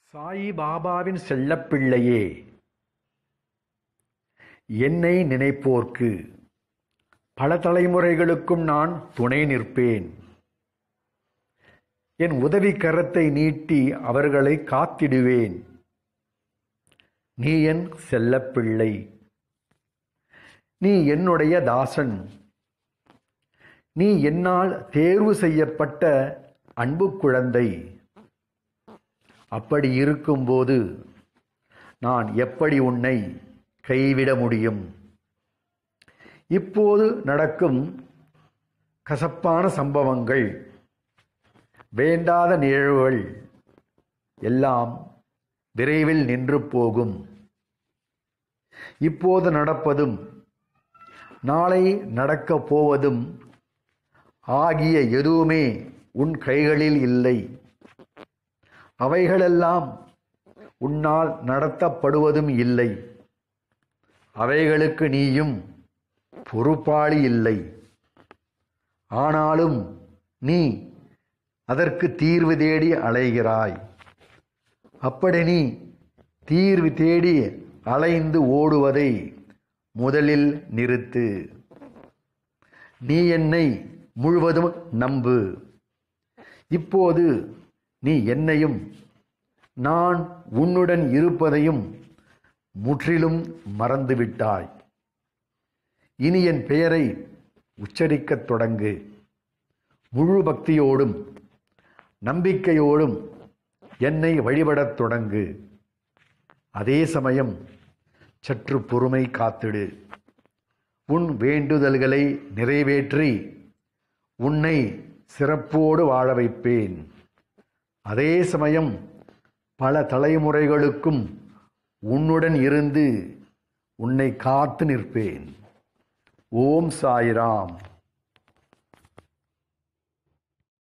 சாயி பாபாவின் செல்லப்பிள்ளையே என்னை நினைப்போர்க்கு பல தலைமுறைகளுக்கும் நான் துணை நிற்பேன் என் உதவி கரத்தை நீட்டி அவர்களை காத்திடுவேன் நீ என் செல்லப்பிள்ளை நீ என்னுடைய தாசன் நீ என்னால் தேர்வு செய்யப்பட்ட அன்பு குழந்தை அப்படி இருக்கும்போது நான் எப்படி உன்னை கைவிட முடியும் இப்போது நடக்கும் கசப்பான சம்பவங்கள் வேண்டாத நிகழ்வுகள் எல்லாம் விரைவில் நின்று போகும் இப்போது நடப்பதும் நாளை நடக்கப் போவதும் ஆகிய எதுவுமே உன் கைகளில் இல்லை அவைகளெல்லாம் உன்னால் நடத்தப்படுவதும் இல்லை அவைகளுக்கு நீயும் பொறுப்பாளி இல்லை ஆனாலும் நீ அதற்கு தீர்வு தேடி அலைகிறாய் அப்படி நீ தீர்வு தேடி அலைந்து ஓடுவதை முதலில் நிறுத்து நீ என்னை முழுவதும் நம்பு இப்போது நீ என்னையும் நான் உன்னுடன் இருப்பதையும் முற்றிலும் மறந்துவிட்டாய் இனி என் பெயரை உச்சரிக்கத் தொடங்கு முழு பக்தியோடும் நம்பிக்கையோடும் என்னை வழிபடத் தொடங்கு அதே சமயம் சற்று பொறுமை காத்திடு உன் வேண்டுதல்களை நிறைவேற்றி உன்னை சிறப்போடு வாழ வைப்பேன் அதே சமயம் பல தலைமுறைகளுக்கும் உன்னுடன் இருந்து உன்னை காத்து நிற்பேன் ஓம் சாய்ராம்